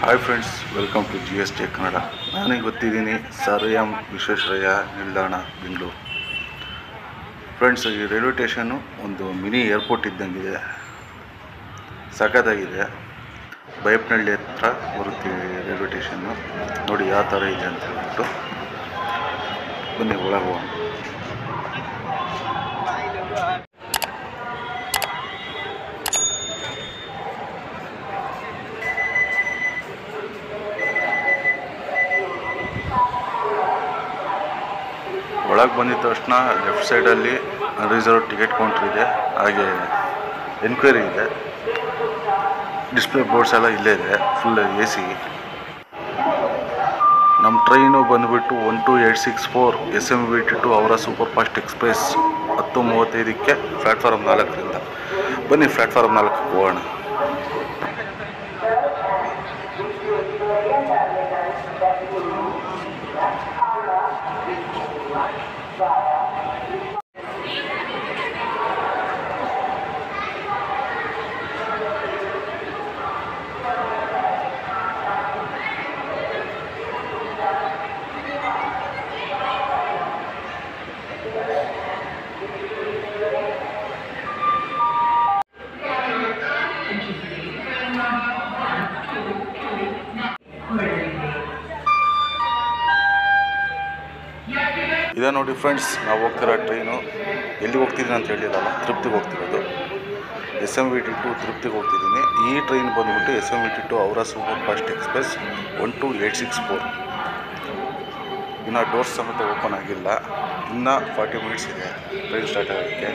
hi friends welcome to G S T Kannada ನಾನು ಗೊತ್ತಿದ್ದೀನಿ sir M Visvesvaraya ನಿಲ್ದಾಣ ಬೆಂಗಳೂರು ಫ್ರೆಂಡ್ಸ್ ಈ ರೈಲ್ವೆ ಸ್ಟೇಷನ್ನು ಒಂದು ಮಿನಿ ಏರ್ಪೋರ್ಟ್ ಇದ್ದಂಗಿದೆ ಸಖತ್ತಾಗಿದೆ ಬೈಪ್ನಹಳ್ಳಿ ಹತ್ರ ಬರುತ್ತೆ ಈ ರೈಲ್ವೆ ಸ್ಟೇಷನ್ನು ನೋಡಿ ಯಾವ ಥರ ಇದೆ ಅಂತ ಹೇಳ್ಬಿಟ್ಟು ಬನ್ನಿ ಒಳಗೆ ಹೋಗೋಣ ಒಳಗೆ ಬಂದಿದ ತಕ್ಷಣ ಲೆಫ್ಟ್ ಸೈಡಲ್ಲಿ ರಿಸರ್ವ್ ಟಿಕೆಟ್ ಕೌಂಟ್ರ್ ಇದೆ ಹಾಗೆ ಎನ್ಕ್ವೈರಿ ಇದೆ ಡಿಸ್ಪ್ಲೇ ಬೋರ್ಡ್ಸ್ ಎಲ್ಲ ಇಲ್ಲೇ ಇದೆ ಫುಲ್ ಎ ಸಿ ನಮ್ಮ ಟ್ರೈನು ಬಂದುಬಿಟ್ಟು one two eight six four S M V T to Howrah super fast express ಹತ್ತು ಮೂವತ್ತೈದಕ್ಕೆ ಪ್ಲ್ಯಾಟ್ಫಾರ್ಮ್ ನಾಲ್ಕರಿಂದ ಬನ್ನಿ ಪ್ಲ್ಯಾಟ್ಫಾರ್ಮ್ ನಾಲ್ಕಕ್ಕೆ ಹೋಗೋಣ ಇದೆ ನೋಡಿ ಫ್ರೆಂಡ್ಸ್ ನಾವು ಹೋಗ್ತಿರೋ ಟ್ರೈನು ಎಲ್ಲಿ ಹೋಗ್ತಿದ್ದೀನಿ ಅಂತ ಹೇಳಿರಲ್ಲ ತೃಪ್ತಿಗೆ ಹೋಗ್ತಿರೋದು S M V T to ತೃಪ್ತಿಗೆ ಹೋಗ್ತಿದ್ದೀನಿ ಈ ಟ್ರೈನ್ ಬಂದುಬಿಟ್ಟು S M V T to Howrah super fast express one two eight six four ಇನ್ನು ಡೋರ್ಸ್ ಸಮೇತ ಓಪನ್ ಆಗಿಲ್ಲ ಇನ್ನೂ ಫಾರ್ಟಿ ಮಿನಿಟ್ಸ್ ಇದೆ ಟ್ರೈನ್ ಸ್ಟಾರ್ಟ್ ಆಗೋಕ್ಕೆ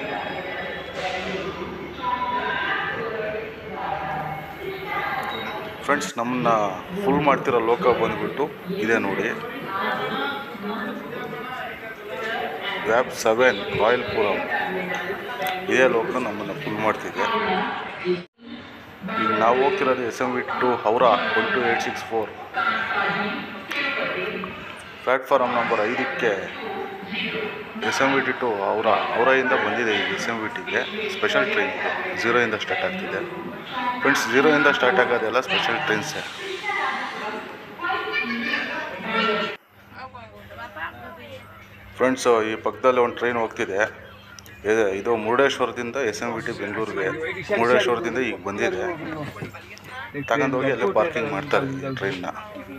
ಫ್ರೆಂಡ್ಸ್ ನಮ್ಮನ್ನ ಫುಲ್ ಮಾಡ್ತಿರೋ ಲೋಕ ಬಂದುಬಿಟ್ಟು ಇದೆ ನೋಡಿ ವ್ಯಾಪ್ ಸೆವೆನ್ ರಾಯಲ್ಪುರಂ ಇದೇ ಲೋಕ ನಮ್ಮನ್ನು ಫುಲ್ ಮಾಡ್ತಿದೆ ಈಗ ನಾವು ಹೋಗ್ತಿರೋದು S M V to Howrah one two eight six four platform number ಐದಕ್ಕೆ S M V T to Howrah ಅವರಿಂದ ಬಂದಿದೆ ಈಗ ಎಸ್ ಎಮ್ ವಿ ಟಿಗೆ ಸ್ಪೆಷಲ್ ಟ್ರೈನ್ ಇದು ಝೀರೋಯಿಂದ ಸ್ಟಾರ್ಟ್ ಆಗ್ತಿದೆ ಫ್ರೆಂಡ್ಸ್ ಝೀರೋಯಿಂದ ಸ್ಟಾರ್ಟ್ ಆಗೋದೆಲ್ಲ ಸ್ಪೆಷಲ್ ಟ್ರೈನ್ಸೇ ಫ್ರೆಂಡ್ಸ್ ಈ ಪಕ್ಕದಲ್ಲಿ ಒಂದು ಟ್ರೈನ್ ಹೋಗ್ತಿದೆ ಇದು- ಇದು ಮುರುಡೇಶ್ವರದಿಂದ ಎಸ್ ಎಮ್ ವಿ ಟಿ ಬೆಂಗಳೂರಿಗೆ ಮುರುಡೇಶ್ವರದಿಂದ ಈಗ ಬಂದಿದೆ ತಗೊಂಡೋಗಿ ಅಲ್ಲೇ ಪಾರ್ಕಿಂಗ್ ಮಾಡ್ತಾರೆ ಈ ಟ್ರೈನ್ನ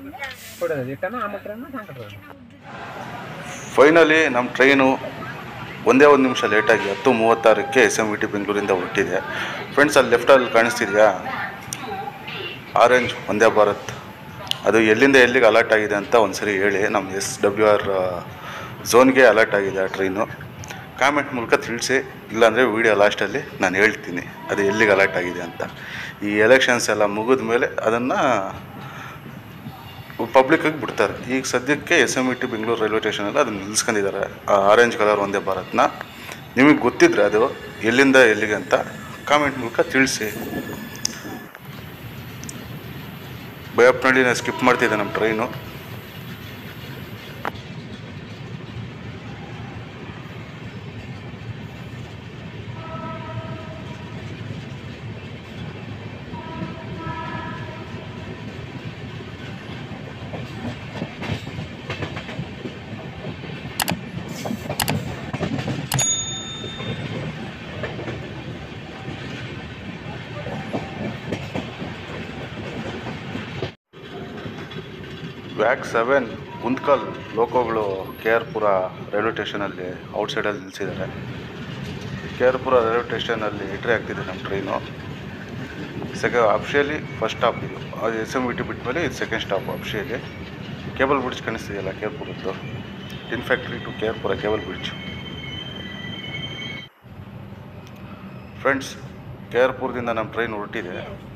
ಫೈನಲಿ ನಮ್ಮ ಟ್ರೈನು ಒಂದೇ ಒಂದು ನಿಮಿಷ ಲೇಟಾಗಿ ಹತ್ತು ಮೂವತ್ತಾರಕ್ಕೆ ಎಸ್ ಎಮ್ ವಿ ಟಿ ಬೆಂಗಳೂರಿಂದ ಹೊರಟಿದೆ ಫ್ರೆಂಡ್ಸ್ ಅಲ್ಲಿ ಲೆಫ್ಟಲ್ಲಿ ಕಾಣಿಸ್ತಿದೆಯಾ ಆರೆಂಜ್ ಒಂದೇ ಭಾರತ್ ಅದು ಎಲ್ಲಿಂದ ಎಲ್ಲಿಗೆ ಅಲರ್ಟ್ ಆಗಿದೆ ಅಂತ ಒಂದ್ಸರಿ ಹೇಳಿ ನಮ್ಮ ಎಸ್ ಡಬ್ಲ್ಯೂ ಆರ್ ಝೋನ್ಗೆ ಅಲರ್ಟ್ ಆಗಿದೆ ಆ ಟ್ರೈನು ಕಾಮೆಂಟ್ ಮೂಲಕ ತಿಳಿಸಿ ಇಲ್ಲಾಂದರೆ ವೀಡಿಯೋ ಲಾಸ್ಟಲ್ಲಿ ನಾನು ಹೇಳ್ತೀನಿ ಅದು ಎಲ್ಲಿಗೆ ಅಲರ್ಟ್ ಆಗಿದೆ ಅಂತ ಈ ಎಲೆಕ್ಷನ್ಸ್ ಎಲ್ಲ ಮುಗಿದ ಮೇಲೆ ಅದನ್ನು ಪಬ್ಲಿಕ್ಕಿಗೆ ಬಿಡ್ತಾರೆ ಈಗ ಸದ್ಯಕ್ಕೆ S M E T Bengaluru railway ಸ್ಟೇಷನಲ್ಲಿ ಅದನ್ನು ನಿಲ್ಲಿಸ್ಕೊಂಡಿದ್ದಾರೆ ಆ ಆರೆಂಜ್ ಕಲರ್ ಒಂದೇ ಭಾರತ್ನ ನಿಮಗೆ ಗೊತ್ತಿದ್ರೆ ಅದು ಎಲ್ಲಿಂದ ಎಲ್ಲಿಗೆ ಅಂತ ಕಾಮೆಂಟ್ ಮೂಲಕ ತಿಳಿಸಿ ಬಯಪ್ನಹಳ್ಳಿನ ಸ್ಕಿಪ್ ಮಾಡ್ತಿದ್ದೆ ನಮ್ಮ ಟ್ರೈನು ವ್ಯಾಕ್ ಸೆವೆನ್ ಗುಂತ್ಕಲ್ ಲೋಕೋಗಳು ಕೆ ಆರ್ ಪುರ ರೈಲ್ವೆ ಸ್ಟೇಷನಲ್ಲಿ ಔಟ್ಸೈಡಲ್ಲಿ ನಿಲ್ಲಿಸಿದ್ದಾರೆ ಕೆ ಆರ್ ಪುರ ರೈಲ್ವೆ ಸ್ಟೇಷನಲ್ಲಿ ಎಂಟ್ರಿ ಆಗ್ತಿದೆ ನಮ್ಮ ಟ್ರೈನು ಸೆಕ ಅಫಿಷಿಯಲಿ ಫಸ್ಟ್ ಸ್ಟಾಪ್ ಇದು ಅದು ಎಸ್ ಎಮ್ ವಿ ಟಿ ಬಿಟ್ಟ ಮೇಲೆ ಇದು second stop officially cable bridge ಕಾಣಿಸ್ತಿದೆಯಲ್ಲ ಕೆ ಆರ್ ಪುರದ್ದು tin factory to K R Pura cable bridge friends K R ಪುರದಿಂದ ನಮ್ಮ ಟ್ರೈನ್ ಹೊರಟಿದೆ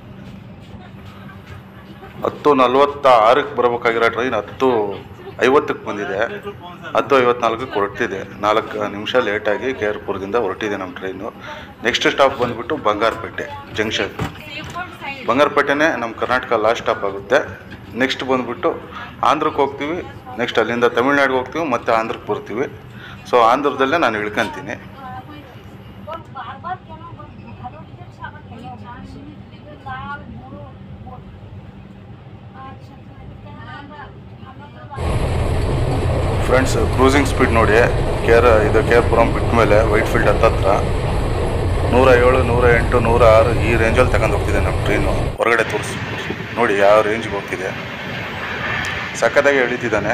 ಹತ್ತು ನಲ್ವತ್ತ ಆರಕ್ಕೆ ಬರಬೇಕಾಗಿರೋ ಟ್ರೈನ್ ಹತ್ತು ಐವತ್ತಕ್ಕೆ ಬಂದಿದೆ ಹತ್ತು ಐವತ್ನಾಲ್ಕಕ್ಕೆ ಹೊರಟಿದೆ ನಾಲ್ಕು ನಿಮಿಷ ಲೇಟಾಗಿ ಕೆ ಆರ್ ಪುರದಿಂದ ಹೊರಟಿದೆ ನಮ್ಮ ಟ್ರೈನು ನೆಕ್ಸ್ಟ್ ಸ್ಟಾಪ್ ಬಂದುಬಿಟ್ಟು ಬಂಗಾರಪೇಟೆ ಜಂಕ್ಷನ್ ಬಂಗಾರಪೇಟೆನೇ ನಮ್ಮ ಕರ್ನಾಟಕ ಲಾಸ್ಟ್ ಸ್ಟಾಪ್ ಆಗುತ್ತೆ ನೆಕ್ಸ್ಟ್ ಬಂದುಬಿಟ್ಟು ಆಂಧ್ರಕ್ಕೆ ಹೋಗ್ತೀವಿ ನೆಕ್ಸ್ಟ್ ಅಲ್ಲಿಂದ ತಮಿಳ್ನಾಡಿಗೆ ಹೋಗ್ತೀವಿ ಮತ್ತು ಆಂಧ್ರಕ್ಕೆ ಬರ್ತೀವಿ ಸೊ ಆಂಧ್ರದಲ್ಲೇ ನಾನು ಇಳ್ಕೊಂತೀನಿ বারবার কেন ভালো টিকিট আবার কেন লাল বুড়ো ಫ್ರೆಂಡ್ಸ್ ಕ್ರೂಸಿಂಗ್ ಸ್ಪೀಡ್ ನೋಡಿ ಕೇರ್ ಇದು ಕೇರ್ ಪುರಂ ಬಿಟ್ಟ ಮೇಲೆ ವೈಟ್ ಫೀಲ್ಡ್ ಹತ್ತತ್ರ ನೂರ ಏಳು ನೂರ ಎಂಟು ನೂರ ಆರು ಈ ರೇಂಜಲ್ಲಿ ತಗೊಂಡು ಹೋಗ್ತಿದೆ ನಮ್ಮ ಟ್ರೈನು ಹೊರಗಡೆ ತೋರಿಸಿ ನೋಡಿ ಯಾವ ರೇಂಜ್ಗೆ ಹೋಗ್ತಿದೆ ಸಖತ್ತಾಗಿ ಎಳಿತಿದ್ದಾನೆ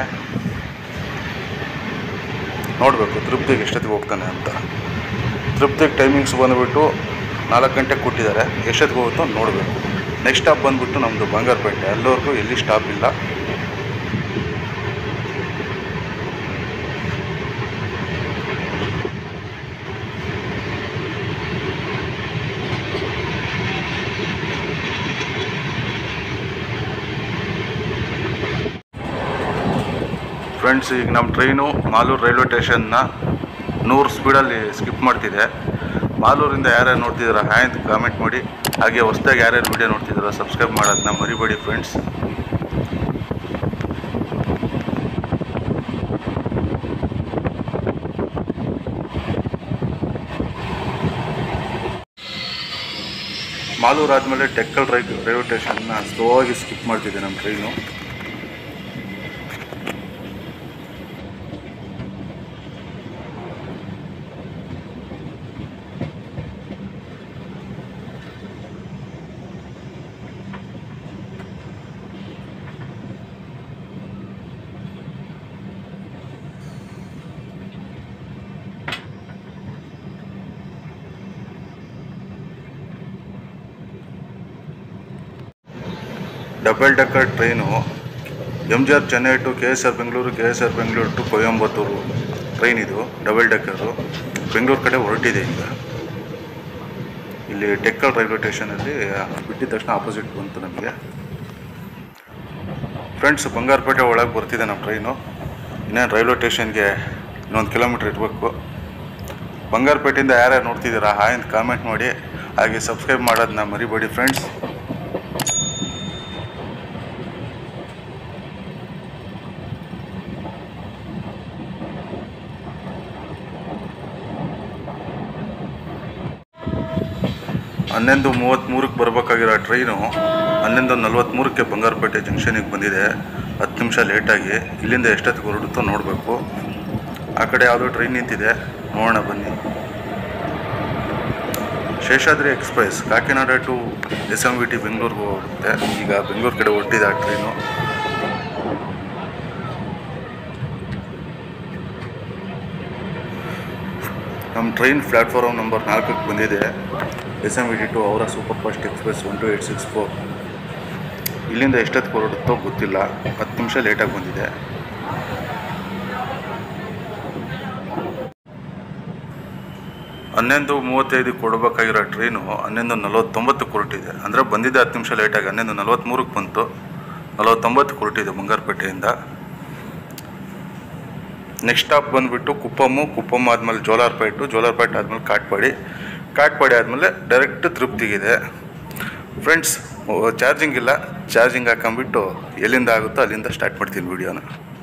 ನೋಡಬೇಕು ತೃಪ್ತಿಗೆ ಎಷ್ಟೊತ್ತಿಗೆ ಹೋಗ್ತಾನೆ ಅಂತ ತೃಪ್ತಿಗೆ ಟೈಮಿಂಗ್ಸ್ ಬಂದುಬಿಟ್ಟು ನಾಲ್ಕು ಗಂಟೆಗೆ ಕೊಟ್ಟಿದ್ದಾರೆ ಎಷ್ಟೊತ್ತಿಗೆ ಹೋಗುತ್ತೋ ನೋಡಬೇಕು ನೆಕ್ಸ್ಟ್ ಸ್ಟಾಪ್ ಬಂದುಬಿಟ್ಟು ನಮ್ಮದು ಬಂಗಾರಪೇಟೆ ಅಲ್ಲಿವರೆಗೂ ಎಲ್ಲಿ ಸ್ಟಾಪ್ ಇಲ್ಲ ಫ್ರೆಂಡ್ಸ್ ಈಗ ನಮ್ಮ ಟ್ರೈನು ಮಾಲೂರು ರೈಲ್ವೆ ಸ್ಟೇಷನ್ನ ನೂರು ಸ್ಪೀಡಲ್ಲಿ ಸ್ಕಿಪ್ ಮಾಡ್ತಿದೆ ಮಾಲೂರಿಂದ ಯಾರ್ಯಾರು ನೋಡ್ತಿದ್ದೀರಾ ಹಾಯ್ ಅಂತ ಕಾಮೆಂಟ್ ಮಾಡಿ ಹಾಗೆ ಹೊಸ್ದಾಗಿ ಯಾರ್ಯಾರು ವೀಡಿಯೋ ನೋಡ್ತಿದ್ದೀರಾ ಸಬ್ಸ್ಕ್ರೈಬ್ ಮಾಡೋದನ್ನ ಮರಿಬೇಡಿ ಫ್ರೆಂಡ್ಸ್ ಮಾಲೂರು ಆದಮೇಲೆ ಟೆಕ್ಕಲ್ ರೈ ರೈಲ್ವೆ ಸ್ಟೇಷನ್ನ ಸ್ಲೋ ಆಗಿ ಸ್ಕಿಪ್ ಮಾಡ್ತಿದೆ ನಮ್ಮ train double decker train M G R Chennai to K S R Bengaluru K S R Bengaluru to Coimbatore train ಇದು ಡಬಲ್ ಡೆಕ್ಕರು ಬೆಂಗಳೂರು ಕಡೆ ಹೊರಟಿದೆ ಈಗ ಇಲ್ಲಿ ಟೆಕ್ಕಲ್ ರೈಲ್ವೆ ಸ್ಟೇಷನಲ್ಲಿ ಬಿಟ್ಟಿದ ತಕ್ಷಣ ಆಪೋಸಿಟ್ ಬಂತು ನಮಗೆ ಫ್ರೆಂಡ್ಸ್ ಬಂಗಾರಪೇಟೆ ಒಳಗೆ ಬರ್ತಿದೆ ನಮ್ಮ ಟ್ರೈನು ಇನ್ನೇನು ರೈಲ್ವೆ ಸ್ಟೇಷನ್ಗೆ ಇನ್ನೊಂದು ಕಿಲೋಮೀಟ್ರ್ ಇರಬೇಕು ಬಂಗಾರಪೇಟೆಯಿಂದ ಯಾರ್ಯಾರು ನೋಡ್ತಿದ್ದೀರಾ ಹಾಯ್ ಅಂತ ಕಾಮೆಂಟ್ ಮಾಡಿ ಹಾಗೆ ಸಬ್ಸ್ಕ್ರೈಬ್ ಮಾಡೋದನ್ನ ಮರಿಬೇಡಿ ಫ್ರೆಂಡ್ಸ್ ಹನ್ನೊಂದು ಮೂವತ್ತ್ಮೂರಕ್ಕೆ ಬರಬೇಕಾಗಿರೋ ಟ್ರೈನು ಹನ್ನೊಂದು ನಲ್ವತ್ತ್ಮೂರಕ್ಕೆ ಬಂಗಾರಪೇಟೆ ಜಂಕ್ಷನಿಗೆ ಬಂದಿದೆ ಹತ್ತು ನಿಮಿಷ ಲೇಟಾಗಿ ಇಲ್ಲಿಂದ ಎಷ್ಟೊತ್ತಿಗೆ ಹೊರಡುತ್ತೋ ನೋಡಬೇಕು ಆ ಕಡೆ ಯಾವುದೋ ಟ್ರೈನ್ ನಿಂತಿದೆ ನೋಡೋಣ ಬನ್ನಿ Seshadri express Kakinada to S M V T ಬೆಂಗಳೂರಿಗೆ ಹೋಗುತ್ತೆ ಈಗ ಬೆಂಗಳೂರು ಕಡೆ ಹೊರಟಿದೆ ಆ ಟ್ರೈನು ನಮ್ಮ ಟ್ರೈನ್ ಪ್ಲ್ಯಾಟ್ಫಾರ್ಮ್ ನಂಬರ್ ನಾಲ್ಕಕ್ಕೆ ಬಂದಿದೆ S M V T to Howrah super fast express one two eight six four ಇಲ್ಲಿಂದ ಎಷ್ಟೊತ್ತಿಗೆ ಹೊರಡುತ್ತೋ ಗೊತ್ತಿಲ್ಲ ಹತ್ತು ನಿಮಿಷ ಲೇಟಾಗಿ ಬಂದಿದೆ ಹನ್ನೊಂದು ಮೂವತ್ತೈದಕ್ಕೆ ಕೊಡಬೇಕಾಗಿರೋ ಟ್ರೈನು ಹನ್ನೊಂದು ನಲವತ್ತೊಂಬತ್ತಕ್ಕೆ ಹೊರಟಿದೆ ಅಂದರೆ ಬಂದಿದ್ದೆ ಹತ್ತು ನಿಮಿಷ ಲೇಟಾಗಿ ಹನ್ನೊಂದು ನಲವತ್ತ್ಮೂರಕ್ಕೆ ಬಂತು ನಲವತ್ತೊಂಬತ್ತಕ್ಕೆ ಹೊರಟಿದೆ ಬಂಗಾರಪೇಟೆಯಿಂದ ನೆಕ್ಸ್ಟ್ ಸ್ಟಾಪ್ ಬಂದುಬಿಟ್ಟು ಕುಪ್ಪಮ್ಮು ಕುಪ್ಪಮ್ಮ ಆದಮೇಲೆ ಜೋಲಾರ್ಪೇಟು ಜೋಲಾರ್ಪೇಟೆ ಆದಮೇಲೆ ಕಾಟ್ಪಾಡಿ ಕಾಟ್ಪಾಡಿ ಆದಮೇಲೆ ಡೈರೆಕ್ಟ್ ತೃಪ್ತಿಗಿದೆ ಫ್ರೆಂಡ್ಸ್ ಚಾರ್ಜಿಂಗ್ ಇಲ್ಲ ಚಾರ್ಜಿಂಗ್ ಹಾಕೊಂಬಿಟ್ಟು ಎಲ್ಲಿಂದ ಆಗುತ್ತೋ ಅಲ್ಲಿಂದ ಸ್ಟಾರ್ಟ್ ಮಾಡ್ತೀನಿ ವಿಡಿಯೋನ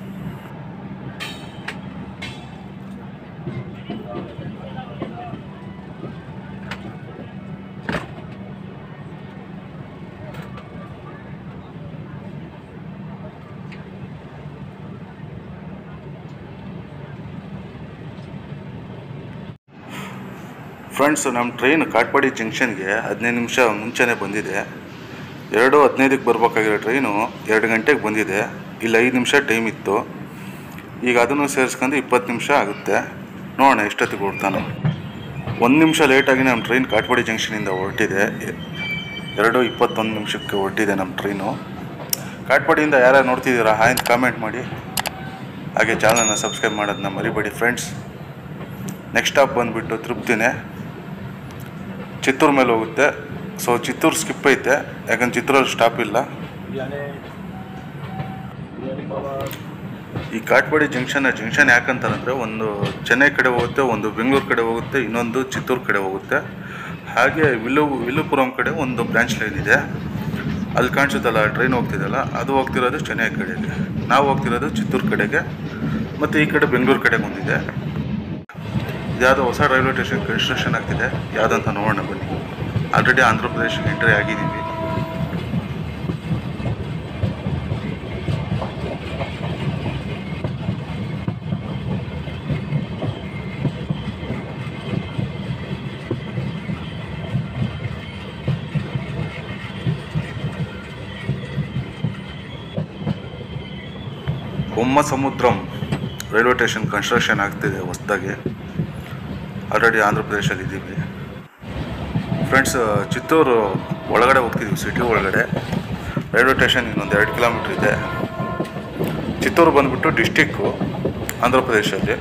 ಫ್ರೆಂಡ್ಸ್ ನಮ್ಮ ಟ್ರೈನ್ ಕಾಟ್ಪಾಡಿ ಜಂಕ್ಷನ್ಗೆ ಹದಿನೈದು ನಿಮಿಷ ಮುಂಚೆನೇ ಬಂದಿದೆ ಎರಡು ಹದಿನೈದಕ್ಕೆ ಬರಬೇಕಾಗಿರೋ ಟ್ರೈನು ಎರಡು ಗಂಟೆಗೆ ಬಂದಿದೆ ಇಲ್ಲಿ ಐದು ನಿಮಿಷ ಟೈಮ್ ಇತ್ತು ಈಗ ಅದನ್ನು ಸೇರಿಸ್ಕೊಂಡು ಇಪ್ಪತ್ತು ನಿಮಿಷ ಆಗುತ್ತೆ ನೋಡೋಣ ಎಷ್ಟೊತ್ತಿಗೆ ಹೊಡ್ತಾನೆ ಒಂದು ನಿಮಿಷ ಲೇಟಾಗಿ ನಮ್ಮ ಟ್ರೈನ್ ಕಾಟ್ಪಾಡಿ ಜಂಕ್ಷನಿಂದ ಹೊರಟಿದೆ ಎರಡು ಇಪ್ಪತ್ತೊಂದು ನಿಮಿಷಕ್ಕೆ ಹೊರಟಿದೆ ನಮ್ಮ ಟ್ರೈನು ಕಾಟ್ಪಾಡಿಯಿಂದ ಯಾರ್ಯಾರು ನೋಡ್ತಿದ್ದೀರಾ ಹಾಯ್ ಅಂತ ಕಾಮೆಂಟ್ ಮಾಡಿ ಹಾಗೆ ಚಾನಲ್ನ ಸಬ್ಸ್ಕ್ರೈಬ್ ಮಾಡೋದನ್ನ ಮರಿಬೇಡಿ ಫ್ರೆಂಡ್ಸ್ ನೆಕ್ಸ್ಟ್ ಸ್ಟಾಪ್ ಬಂದುಬಿಟ್ಟು ತೃಪ್ತಿನೇ ಚಿತ್ತೂರು ಮೇಲೆ ಹೋಗುತ್ತೆ ಸೊ ಚಿತ್ತೂರು ಸ್ಕಿಪ್ ಐತೆ ಯಾಕಂದ್ರೆ ಚಿತ್ತೂರಲ್ಲಿ ಸ್ಟಾಪ್ ಇಲ್ಲ ಈ ಕಾಟ್ಪಾಡಿ ಜಂಕ್ಷನ್ ಜಂಕ್ಷನ್ ಯಾಕಂತಾರಂದರೆ ಒಂದು ಚೆನ್ನೈ ಕಡೆ ಹೋಗುತ್ತೆ ಒಂದು ಬೆಂಗಳೂರು ಕಡೆ ಹೋಗುತ್ತೆ ಇನ್ನೊಂದು ಚಿತ್ತೂರು ಕಡೆ ಹೋಗುತ್ತೆ ಹಾಗೆ ವಿಲು ವಿಲುಪುರಂ ಕಡೆ ಒಂದು ಬ್ರಾಂಚ್ ಲೈನ್ ಇದೆ ಅಲ್ಲಿ ಕಾಣಿಸುತ್ತಲ್ಲ ಟ್ರೈನ್ ಹೋಗ್ತಿದೆಯಲ್ಲ ಅದು ಹೋಗ್ತಿರೋದು ಚೆನ್ನೈ ಕಡೆಗೆ ನಾವು ಹೋಗ್ತಿರೋದು ಚಿತ್ತೂರು ಕಡೆಗೆ ಮತ್ತು ಈ ಕಡೆ ಬೆಂಗಳೂರು ಕಡೆಗೆ ಒಂದಿದೆ ಇದ್ಯಾವುದೋ ಹೊಸ ರೈಲ್ವೆ ಸ್ಟೇಷನ್ ಕನ್ಸ್ಟ್ರಕ್ಷನ್ ಆಗ್ತಿದೆ ಯಾವುದಂತ ನೋಡೋಣ ಬನ್ನಿ ಆಲ್ರೆಡಿ ಆಂಧ್ರ ಪ್ರದೇಶಕ್ಕೆ ಎಂಟ್ರಿ ಆಗಿದ್ದೀವಿ Bommasamudram railway station construction ಆಗ್ತಿದೆ ಹೊಸದಾಗಿ ಆಲ್ರೆಡಿ ಆಂಧ್ರ ಪ್ರದೇಶಲ್ಲಿ ಇದ್ದೀವಿ ಫ್ರೆಂಡ್ಸ್ ಚಿತ್ತೂರು ಒಳಗಡೆ ಹೋಗ್ತಿದ್ದೀವಿ ಸಿಟಿ ಒಳಗಡೆ ರೈಲ್ವೆ ಸ್ಟೇಷನ್ ಇನ್ನೊಂದು ಎರಡು ಕಿಲೋಮೀಟ್ರ್ ಇದೆ ಚಿತ್ತೂರು ಬಂದ್ಬಿಟ್ಟು ಡಿಸ್ಟಿಕ್ಕು ಆಂಧ್ರ ಪ್ರದೇಶಲ್ಲಿ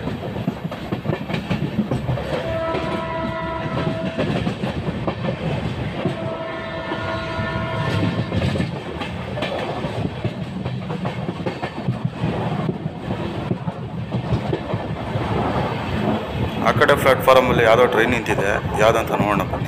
ಆ ಕಡೆ ಪ್ಲಾಟ್ಫಾರಮಲ್ಲಿ ಯಾವುದೋ ಟ್ರೈನ್ ನಿಂತಿದೆ ಯಾವುದಂತ ನೋಡೋಣ ಬನ್ನಿ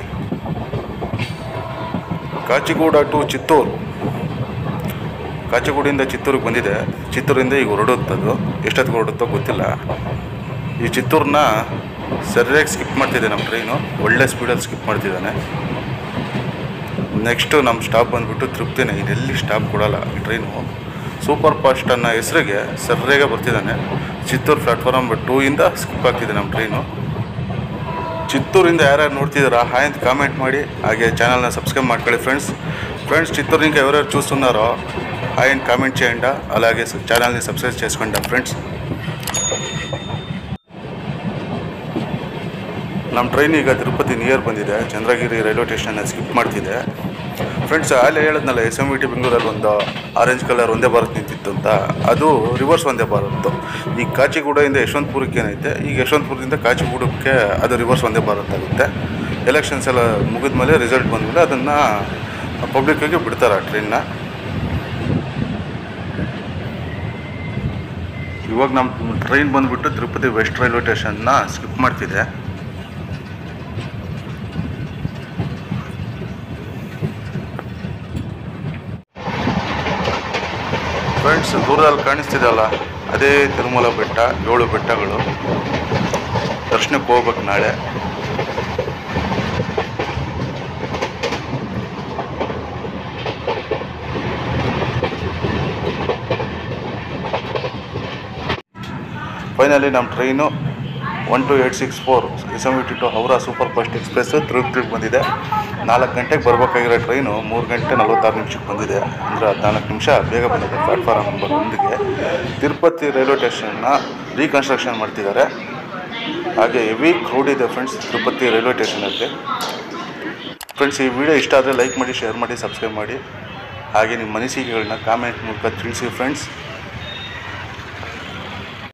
ಕಾಚಿಗೂಡ ಟು ಚಿತ್ತೂರು ಕಾಚಿಗೂಡಿಂದ ಚಿತ್ತೂರಿಗೆ ಬಂದಿದೆ ಚಿತ್ತೂರಿಂದ ಈಗ ಹೊರಡುತ್ತದು ಎಷ್ಟೊತ್ತಿಗೆ ಹೊರಡುತ್ತೋ ಗೊತ್ತಿಲ್ಲ ಈ ಚಿತ್ತೂರನ್ನ ಸರಿಯಾಗಿ ಸ್ಕಿಪ್ ಮಾಡ್ತಿದೆ ನಮ್ಮ ಟ್ರೈನು ಒಳ್ಳೆ ಸ್ಪೀಡಲ್ಲಿ ಸ್ಕಿಪ್ ಮಾಡ್ತಿದ್ದಾನೆ ನೆಕ್ಸ್ಟು ನಮ್ಮ ಸ್ಟಾಪ್ ಬಂದುಬಿಟ್ಟು ತೃಪ್ತಿನೇ ಇದೆಲ್ಲಿ ಸ್ಟಾಪ್ ಕೊಡಲ್ಲ ಈ ಟ್ರೈನು ಸೂಪರ್ ಫಾಸ್ಟ್ ಅನ್ನೋ ಹೆಸರಿಗೆ ಸರಿಯಾಗೆ ಬರ್ತಿದ್ದಾನೆ ಚಿತ್ತೂರು ಪ್ಲಾಟ್ಫಾರ್ಮ್ ಟೂ ಇಂದ ಸ್ಕಿಪ್ ಆಗ್ತಿದೆ ನಮ್ಮ ಟ್ರೈನು ಚಿತ್ತೂರಿಂದ ಯಾರ್ಯಾರು ನೋಡ್ತಿದ್ದೀರಾ ಹಾಯ್ ಅಂತ ಕಾಮೆಂಟ್ ಮಾಡಿ ಹಾಗೆ ఛానల్ని సబ్స్క్రైబ్ ಮಾಡ್ಕೊಳ್ಳಿ ఫ్రెండ్స్ ఫ్రెండ్స్ చిత్తూరు ఇంకా ఎవరెవరు చూస్తున్నారో హాయ్ అని కామెంట్ చేయండి అలాగే ఛానల్ని సబ్స్క్రైబ్ చేసుకోండి ఫ్రెండ్స్ ನಮ್ಮ ಟ್ರೈನ್ ಈಗ ತಿರುಪತಿ ನಿಯರ್ ಬಂದಿದೆ ಚಂದ್ರಗಿರಿ ರೈಲ್ವೆ ಸ್ಟೇಷನ್ನ ಸ್ಕಿಪ್ ಮಾಡ್ತಿದೆ ಫ್ರೆಂಡ್ಸ್ ಅಲ್ಲಿ ಹೇಳಿದ್ನಲ್ಲ ಎಸ್ ಎಮ್ ವಿ ಟಿ ಬೆಂಗಳೂರಲ್ಲಿ ಒಂದು ಆರೆಂಜ್ ಕಲರ್ ಒಂದೇ ಭಾರತ್ ನಿಂತಿತ್ತು ಅಂತ ಅದು ರಿವರ್ಸ್ ಒಂದೇ ಭಾರತ್ ಈ ಕಾಚಿಗೂಡದಿಂದ ಯಶವಂತಪುರಕ್ಕೆ ಏನೈತೆ ಈಗ ಯಶವಂತಪುರದಿಂದ ಕಾಚಿಗೂಡಕ್ಕೆ ಅದು ರಿವರ್ಸ್ ಒಂದೇ ಭಾರತ್ ಆಗುತ್ತೆ ಎಲೆಕ್ಷನ್ಸ್ ಎಲ್ಲ ಮುಗಿದ ಮೇಲೆ ರಿಸಲ್ಟ್ ಬಂದಮೇಲೆ ಅದನ್ನು ಪಬ್ಲಿಕ್ಕಿಗೆ ಬಿಡ್ತಾರೆ ಆ ಟ್ರೈನ್ನ ಇವಾಗ ನಮ್ಮ ಟ್ರೈನ್ ಬಂದುಬಿಟ್ಟು ತಿರುಪತಿ ವೆಸ್ಟ್ ರೈಲ್ವೆ ಸ್ಟೇಷನ್ನ ಸ್ಕಿಪ್ ಮಾಡ್ತಿದೆ ಫ್ರೆಂಡ್ಸ್ ದೂರದಲ್ಲಿ ಕಾಣಿಸ್ತಿದೆಯಲ್ಲ ಅದೇ ತಿರುಮಲ ಬೆಟ್ಟ ಏಳು ಬೆಟ್ಟಗಳು ದರ್ಶನಕ್ಕೆ ಹೋಗ್ಬೇಕು ನಾಳೆ ಫೈನಲಿ ನಮ್ಮ train one two eight six four S M T to Howrah super fast express ತಿರುಗಿ ಬಂದಿದೆ ನಾಲ್ಕು ಗಂಟೆಗೆ ಬರಬೇಕಾಗಿರೋ ಟ್ರೈನು ಮೂರು ಗಂಟೆ ನಲ್ವತ್ತಾರು ನಿಮಿಷಕ್ಕೆ ಬಂದಿದೆ ಅಂದರೆ ಹದಿನಾಲ್ಕು ನಿಮಿಷ ಬೇಗ ಬಂದಿದೆ ಪ್ಲಾಟ್ಫಾರಮ್ ನಂಬರ್ ಒಂದಿಗೆ ತಿರುಪತಿ ರೈಲ್ವೆ ಸ್ಟೇಷನ್ನ ರೀಕನ್ಸ್ಟ್ರಕ್ಷನ್ ಮಾಡ್ತಿದ್ದಾರೆ ಹಾಗೆ ಹೆವಿ ಕ್ರೌಡ್ ಇದೆ ಫ್ರೆಂಡ್ಸ್ ತಿರುಪತಿ ರೈಲ್ವೆ ಸ್ಟೇಷನಲ್ಲಿ ಫ್ರೆಂಡ್ಸ್ ಈ ವಿಡಿಯೋ ಇಷ್ಟ ಆದರೆ ಲೈಕ್ ಮಾಡಿ ಶೇರ್ ಮಾಡಿ ಸಬ್ಸ್ಕ್ರೈಬ್ ಮಾಡಿ ಹಾಗೆ ನಿಮ್ಮ ಅನಿಸಿಕೆಗಳನ್ನ ಕಾಮೆಂಟ್ ಮೂಲಕ ತಿಳಿಸಿ ಫ್ರೆಂಡ್ಸ್